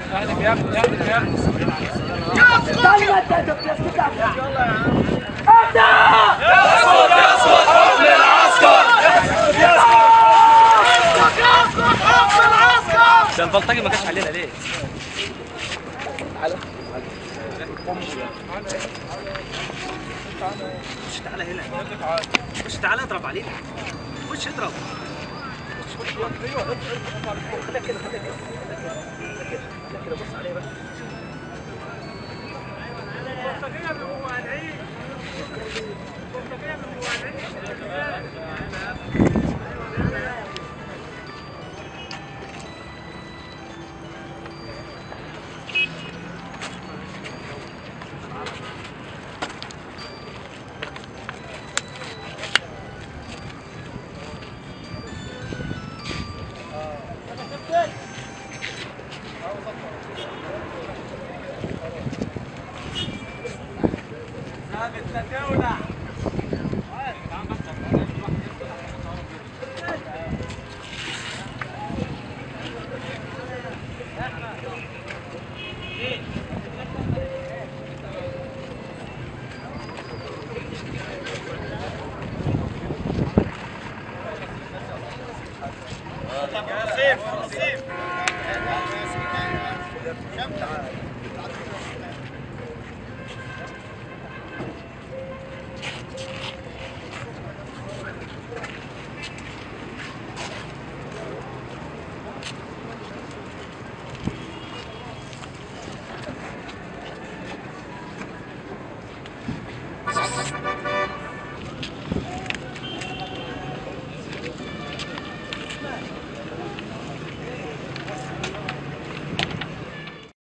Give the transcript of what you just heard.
اهدف يا ابني اهدف يا ابني تعالوا بقى انت انت بتسكت ده البلطجي ما جاش علينا ليه؟ خش تعالى هنا خش تعالى اضرب علينا خش اضرب خليك كده خليك كده خليك كده بص عليه بقى